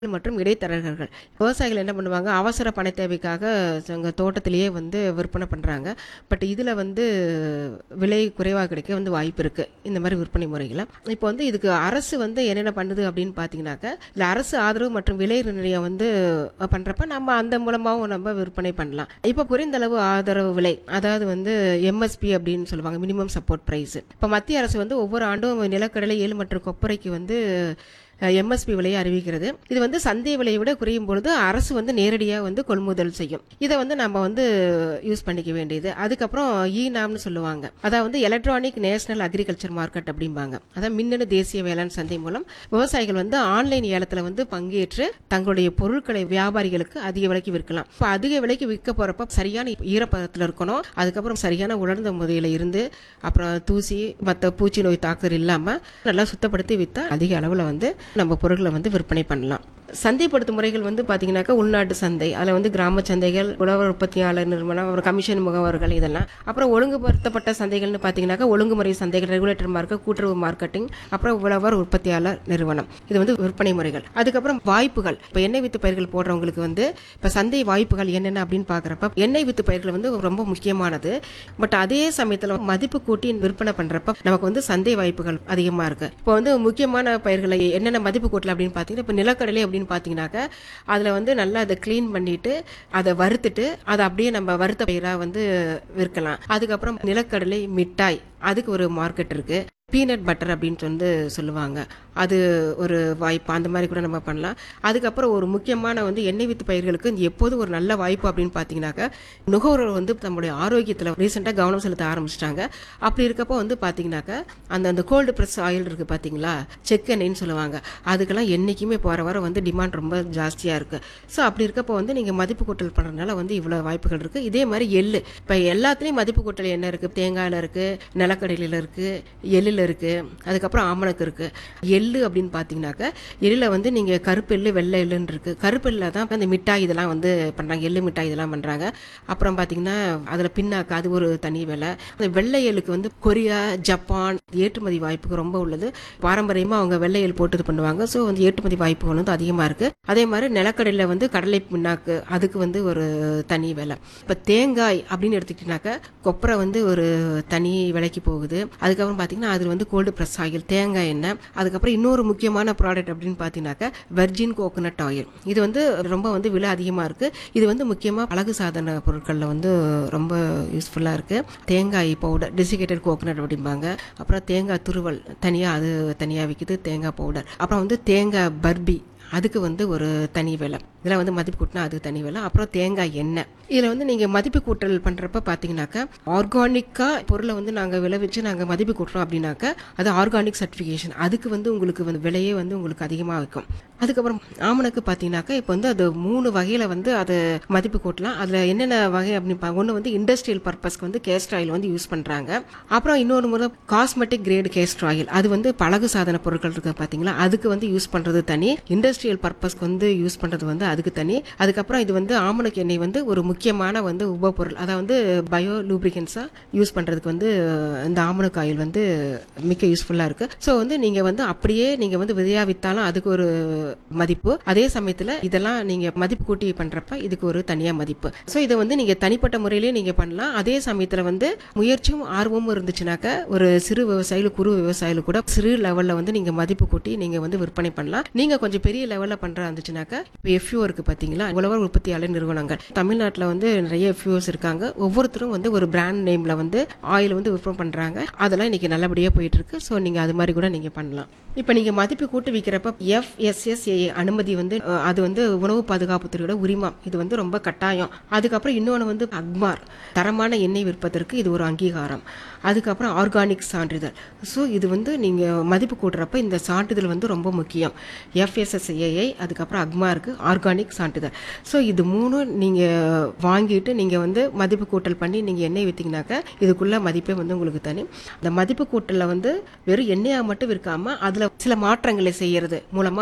மற்றும் இடைத்தரகர்கள் விவசாயிகள் என்ன பண்ணுவாங்க அவசர பண தேவைக்காக எங்கள் தோட்டத்திலேயே வந்து விற்பனை பண்ணுறாங்க பட் இதில் வந்து விலை குறைவாக கிடைக்க வந்து வாய்ப்பு இருக்குது இந்த மாதிரி விற்பனை முறைகளை இப்போ வந்து இதுக்கு அரசு வந்து என்னென்ன பண்ணுது அப்படின்னு பார்த்தீங்கன்னாக்க இல்லை அரசு ஆதரவு மற்றும் விலை நிர்ணயம் வந்து பண்ணுறப்ப நம்ம அந்த மூலமாகவும் நம்ம விற்பனை பண்ணலாம் இப்போ குறைந்த அளவு ஆதரவு விலை அதாவது வந்து எம்எஸ்பி அப்படின்னு சொல்லுவாங்க மினிமம் சப்போர்ட் ப்ரைஸ் இப்போ மத்திய அரசு வந்து ஒவ்வொரு ஆண்டும் நிலக்கடலை ஏழு மற்றும் கொப்பரைக்கு வந்து எம்எஸ்பி விலையை அறிவிக்கிறது இது வந்து சந்தை விலையை விட குறையும் பொழுது அரசு வந்து நேரடியாக வந்து கொள்முதல் செய்யும் இதை வந்து நம்ம வந்து யூஸ் பண்ணிக்க வேண்டியது அதுக்கப்புறம் இ நாம்னு சொல்லுவாங்க அதாவது வந்து எலக்ட்ரானிக் நேஷனல் அக்ரிகல்ச்சர் மார்க்கெட் அப்படிம்பாங்க அதாவது மின்னணு தேசிய வேளாண் சந்தை மூலம் விவசாயிகள் வந்து ஆன்லைன் ஏலத்தில் வந்து பங்கேற்று தங்களுடைய பொருட்களை வியாபாரிகளுக்கு அதிக விலைக்கு விற்கலாம் இப்போ அதிக விலைக்கு விற்க போறப்ப சரியான ஈரப்பதத்தில் இருக்கணும் அதுக்கப்புறம் சரியான உலர்ந்த முறையில் இருந்து அப்புறம் தூசி மற்ற பூச்சி நோய் தாக்குதல் இல்லாமல் நல்லா சுத்தப்படுத்தி விற்றா அதிக அளவில் வந்து நம்ம பொருட்களை வந்து விற்பனை பண்ணலாம் சந்தைப்படுத்தும் முறைகள் வந்து பார்த்தீங்கன்னாக்கா உள்நாட்டு சந்தை அதில் வந்து கிராம சந்தைகள் உழவர் உற்பத்தியாளர் நிறுவனம் அப்புறம் கமிஷன் முகவர்கள் இதெல்லாம் அப்புறம் ஒழுங்குபடுத்தப்பட்ட சந்தைகள்னு பார்த்தீங்கன்னாக்கா ஒழுங்குமுறை சந்தைகள் ரெகுலேட்டர் மார்க்கெட் கூட்டுறவு மார்க்கெட்டிங் அப்புறம் உழவர் உற்பத்தியாளர் நிறுவனம் இது வந்து விற்பனை முறைகள் அதுக்கப்புறம் வாய்ப்புகள் இப்போ எண்ணெய் வித்து பயிர்கள் போடுறவங்களுக்கு வந்து இப்போ சந்தை வாய்ப்புகள் என்னென்ன அப்படின்னு பார்க்குறப்ப எண்ணெய் வித்து பயிர்கள் வந்து ரொம்ப முக்கியமானது பட் அதே சமயத்தில் மதிப்பு கூட்டி விற்பனை பண்ணுறப்ப நமக்கு வந்து சந்தை வாய்ப்புகள் அதிகமாக இருக்கு இப்போ வந்து முக்கியமான பயிர்களை என்னென்ன மதிப்பு கூட்டல அப்படின்னு பார்த்தீங்கன்னா இப்போ நிலக்கடலை அப்படின்னு பார்த்தீங்கன்னாக்கா அதில் வந்து நல்லா அதை க்ளீன் பண்ணிட்டு அதை வறுத்துட்டு அதை அப்படியே நம்ம வறுத்த பயிராக வந்து விற்கலாம் அதுக்கப்புறம் நிலக்கடலை மிட்டாய் அதுக்கு ஒரு மார்க்கெட் இருக்கு பீனட் பட்டர் அப்படின்னு வந்து சொல்லுவாங்க அது ஒரு வாய்ப்பு அந்த மாதிரி கூட நம்ம பண்ணலாம் அதுக்கப்புறம் ஒரு முக்கியமான வந்து எண்ணெய் வித்து பயிர்களுக்கு இது எப்போதும் ஒரு நல்ல வாய்ப்பு அப்படின்னு பார்த்தீங்கன்னாக்கா நுகர்வோர் வந்து நம்மளுடைய ஆரோக்கியத்தில் ரீசெண்டாக கவனம் செலுத்த ஆரம்பிச்சிட்டாங்க அப்படி இருக்கப்போ வந்து பார்த்தீங்கன்னாக்கா அந்த அந்த கோல்டு ப்ரெஸ் ஆயில் இருக்குது பார்த்தீங்களா செக் எண்ணெய்னு சொல்லுவாங்க அதுக்கெல்லாம் என்றைக்குமே போகிற வர வந்து டிமாண்ட் ரொம்ப ஜாஸ்தியாக இருக்குது ஸோ அப்படி இருக்கப்போ வந்து நீங்கள் மதிப்பு கூட்டல் பண்ணுறதுனால வந்து இவ்வளோ வாய்ப்புகள் இருக்குது இதே மாதிரி எள்ளு இப்போ எல்லாத்துலேயும் மதிப்பு கூட்டல் என்ன இருக்குது தேங்காயில் இருக்குது நிலக்கடலையில் இருக்குது எள்ளில் இருக்குது அதுக்கப்புறம் ஆமணக்கு இருக்குது எள்ளு அப்படின்னு பார்த்தீங்கன்னாக்கா எள்ளில் வந்து நீங்கள் கருப்பு எள்ளு வெள்ளை எள்ளுன்னு இருக்குது கருப்பு எள்ளில் தான் இந்த மிட்டாய் இதெல்லாம் வந்து பண்ணுறாங்க எள்ளு மிட்டாய் இதெல்லாம் பண்ணுறாங்க அப்புறம் பார்த்தீங்கன்னா அதில் பின்னாக்கு அது ஒரு தனி விலை அந்த வெள்ளை எள்ளுக்கு வந்து கொரியா ஜப்பான் ஏற்றுமதி வாய்ப்புக்கு ரொம்ப உள்ளது பாரம்பரியமாக அவங்க வெள்ளை எள் போட்டு இது பண்ணுவாங்க ஸோ வந்து ஏற்றுமதி வாய்ப்புகள் வந்து அதிகமாக இருக்குது அதே மாதிரி நிலக்கடலையில் வந்து கடலை பின்னாக்கு அதுக்கு வந்து ஒரு தனி விலை இப்போ தேங்காய் அப்படின்னு எடுத்துக்கிட்டீங்கன்னாக்கா கொப்பரை வந்து ஒரு தனி விலைக்கு போகுது அதுக்கப்புறம் பார்த்தீங்கன்னா அதில் வந்து கோல்டு ப்ரெஸ் ஆயில் தேங்காய் எண்ணெய் அதுக்கப்புறம் இன்னொரு முக்கியமான ப்ராடக்ட் அப்படின்னு பார்த்தீங்கன்னாக்கா வெர்ஜின் கோகோனட் ஆயில் இது வந்து ரொம்ப வந்து விலை அதிகமாக இருக்குது இது வந்து முக்கியமாக அழகு சாதன பொருட்களில் வந்து ரொம்ப யூஸ்ஃபுல்லாக இருக்குது தேங்காய் பவுடர் டெசிகேட்டட் கோகோனட் அப்படிம்பாங்க அப்புறம் தேங்காய் துருவல் தனியாக அது தனியாக விற்கிது தேங்காய் பவுடர் அப்புறம் வந்து தேங்காய் பர்பி அதுக்கு வந்து ஒரு தனி விலை இதில் வந்து மதிப்பு கூட்டினா அதுக்கு தனி விலை அப்புறம் தேங்காய் எண்ணெய் இதில் வந்து நீங்கள் மதிப்பு கூட்டல் பண்ணுறப்ப பார்த்தீங்கன்னாக்கா ஆர்கானிக்காக பொருளை வந்து நாங்கள் விளைவிச்சு நாங்கள் மதிப்பு கூட்டுறோம் அப்படின்னாக்கா அது ஆர்கானிக் சர்டிஃபிகேஷன் அதுக்கு வந்து உங்களுக்கு வந்து விலையே வந்து உங்களுக்கு அதிகமாக வைக்கும் அதுக்கப்புறம் ஆமணக்கு பார்த்தீங்கன்னாக்கா இப்போ வந்து அது மூணு வகையில் வந்து அதை மதிப்பு கூட்டலாம் அதில் என்னென்ன வகை அப்படின்னு ஒன்று வந்து இண்டஸ்ட்ரியல் பர்பஸ்க்கு வந்து கேஸ்ட் ஆயில் வந்து யூஸ் பண்ணுறாங்க அப்புறம் இன்னொரு முறை காஸ்மெட்டிக் கிரேடு கேஸ்ட் ஆயில் அது வந்து பழகு சாதன பொருட்கள் இருக்கு பார்த்தீங்களா அதுக்கு வந்து யூஸ் பண்ணுறது தனி இண்டஸ்ட்ரியல் பர்பஸ்க்கு வந்து யூஸ் பண்ணுறது வந்து அதுக்கு தனி அதுக்கப்புறம் இது வந்து ஆமணக்கு எண்ணெய் வந்து ஒரு முக்கியமான வந்து உபப்பொருள் அதாவது வந்து பயோ லூப்ரிகன்ஸாக யூஸ் பண்ணுறதுக்கு வந்து இந்த ஆமணக்கு ஆயில் வந்து மிக்க யூஸ்ஃபுல்லாக இருக்குது ஸோ வந்து நீங்கள் வந்து அப்படியே நீங்கள் வந்து விதையா விற்றாலும் அதுக்கு ஒரு மதிப்பு அதே சமயத்தில் இதெல்லாம் நீங்கள் மதிப்பு கூட்டி பண்ணுறப்ப இதுக்கு ஒரு தனியாக மதிப்பு ஸோ இதை வந்து நீங்கள் தனிப்பட்ட முறையிலேயே நீங்கள் பண்ணலாம் அதே சமயத்தில் வந்து முயற்சியும் ஆர்வமும் இருந்துச்சுனாக்க ஒரு சிறு விவசாயிகள் குறு விவசாயிகள் கூட சிறு லெவலில் வந்து நீங்கள் மதிப்பு கூட்டி நீங்கள் வந்து விற்பனை பண்ணலாம் நீங்கள் கொஞ்சம் பெரிய லெவலில் பண்ணுறா இருந்துச்சுனாக்கா இப்போ எஃப்யூ இருக்குது பார்த்தீங்களா உழவர் உற்பத்தியாளர் நிறுவனங்கள் தமிழ்நாட்டில் வந்து நிறைய எஃப்யூஸ் இருக்காங்க ஒவ்வொருத்தரும் வந்து ஒரு பிராண்ட் நேமில் வந்து ஆயில் வந்து விற்பனை பண்ணுறாங்க அதெல்லாம் இன்னைக்கு நல்லபடியாக போயிட்டு இருக்கு ஸோ நீங்கள் அது மாதிரி கூட நீங்கள் பண்ணலாம் இப்போ நீங்கள் மதிப்பு கூட்டு விற்கிறப்ப எஃப்எஸ்எஸ்ஏ அனுமதி வந்து அஹ், அது வந்து உணவு பாதுகாப்புத்துறையோட உரிமம் இது வந்து ரொம்ப கட்டாயம் அதுக்கப்புறம் இன்னொன்று வந்து அக்மார் தரமான எண்ணெய் விற்பதற்கு இது ஒரு அங்கீகாரம் அதுக்கப்புறம் ஆர்கானிக் சான்றிதழ் ஸோ இது வந்து நீங்கள் மதிப்பு கூட்டுறப்ப இந்த சான்றிதழ் வந்து ரொம்ப முக்கியம் எஃப்எஸ்எஸ்ஏஐ அதுக்கப்புறம் அக்மாருக்கு ஆர்கானிக் சான்றிதழ் ஸோ இது மூணும் நீங்கள் வாங்கிட்டு நீங்கள் வந்து மதிப்பு கூட்டல் பண்ணி நீங்கள் எண்ணெய் விற்றீங்கனாக்கா இதுக்குள்ள மதிப்பே வந்து உங்களுக்கு தனி இந்த மதிப்பு கூட்டலில் வந்து வெறும் எண்ணெயாக மட்டும் விற்காம அதில் சில மாற்றங்களை செய்யறது மூலமாக இன்னும் கொஞ்சம்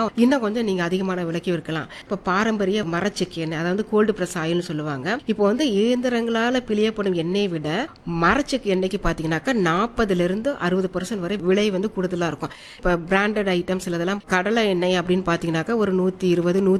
கொஞ்சம் நீங்க அதிகமான விலைக்கு விற்கலாம் இப்போ பாரம்பரிய மரச்செக்கு எண்ணெய் அதாவது கோல்டு பிரஸ் ஆயில்னு சொல்லுவாங்க இப்போ வந்து இயந்திரங்களால பிழியப்படும் எண்ணெயை விட மரச்செக்கு எண்ணெய்க்கு பார்த்தீங்கன்னாக்கா நாற்பதுல இருந்து அறுபது பர்சன்ட் வரை விலை வந்து கூடுதலா இருக்கும் இப்போ பிராண்டட் ஐட்டம்ஸ் இதெல்லாம் கடலை எண்ணெய் அப்படின்னு பார்த்தீங்கன்னாக்கா ஒரு நூத்தி இருபது நூத்தி